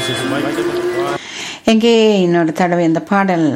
எங்கே இன்னொரு தடவை இந்த பாடல்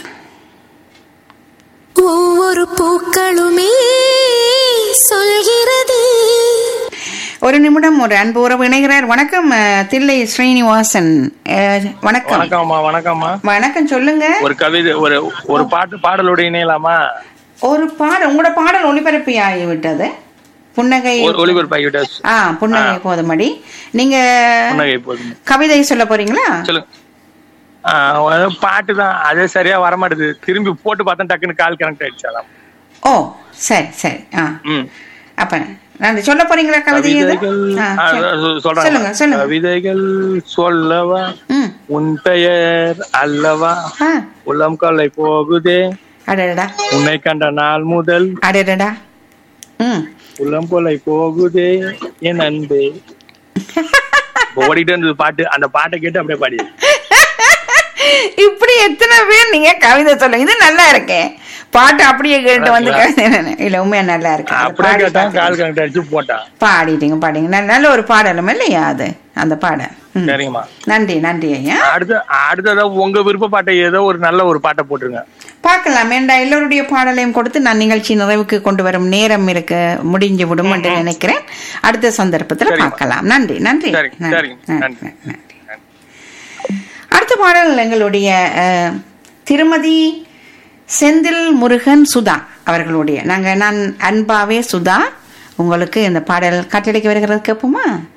ஒவ்வொரு பூக்களுமே சொல்கிறது ஒரு நிமிடம் ஒரு அன்பு உறவு இணைகிறார் வணக்கம் அஹ், தில்லை ஸ்ரீனிவாசன் அஹ், வணக்கம் வணக்கம்மா வணக்கம்மா வணக்கம் சொல்லுங்க ஒரு கவிதை ஒரு ஒரு பாட்டு பாடலோட இணையலாமா ஒரு பாடல் உங்களோட பாடல் ஒளிபரப்பி ஆகிவிட்டது புன்னகை ஒரு ஒளிபரப்பாகிவிட்ட ஆ புன்னகை போதுமடி நீங்க புன்னகை போதும் கவிதை சொல்ல போறீங்களா சொல்லுங்க ஆ, ஒரு பாட்டு தான் அதே சரியா வர மாட்டேது திரும்பி போட்டு பார்த்தா டக்குன்னு கால் கனெக்ட் ஆயிடுச்சாலாம் ஓ சரி சரி ஆ ம் அப்ப நான் சொல்ல போறீங்களா கவிதை எது? கவிதைகள் ஆ, ஆ, சொல்- சொல்றாங்க. சொல்லுங்க சொல்லுங்க கவிதைகள் சொல்லவா ம் உன் பெயர் அல்லவா ஆ உளம் கொள்ளை போகுதே அடடா உன்னை கண்ட நாள் முதல் அடடா ம் உளம் கொள்ளை போகுதே என் அன்பே இப்ப ஓடிட்டே இருந்தது பாட்டு அந்த பாட்டை கேட்டு அப்படியே பாடி இப்படி எத்தனை பேர் நீங்க கவிதை சொல்லுங்க இது நல்லா இருக்கே பாட்டு அப்படியே கேட்டு வந்து கவிதை இல்ல உண்மையா நல்லா இருக்கு அது அப்படியே பாடி கேட்டான் கால் பார்த்தீங்க. கனெக்ட் அடிச்சு போட்டான் பாடிட்டீங்க பாடிங்க நல்ல- நல்ல ஒரு பாடலும் இல்லையா அது அந்த பாடல் ம். சரிங்கம்மா நன்றி நன்றி ஐயா அடுத்த அடுத்ததா உங்க விருப்ப பாட்டை ஏதோ ஒரு நல்ல ஒரு பாட்டை போட்டுருங்க பார்க்கலாம் ஏண்டா எல்லோருடைய பாடலையும் கொடுத்து நான் நிகழ்ச்சி நிறைவுக்கு கொண்டு வரும் நேரம் இருக்க முடிஞ்சு விடும் என்று நினைக்கிறேன் அடுத்த சந்தர்ப்பத்தில் சரிம்மா. பார்க்கலாம் நன்றி நன்றி சரிங்க, நன்றி, சரிங்க, நன்றி, நன்றி. நன்றி. அடுத்த பாடல் எங்களுடைய அஹ், திருமதி செந்தில் முருகன் சுதா அவர்களுடைய நாங்க நான் அன்பாவே சுதா உங்களுக்கு இந்த பாடல் கட்டளைக்கு வருகிறது கேட்போமா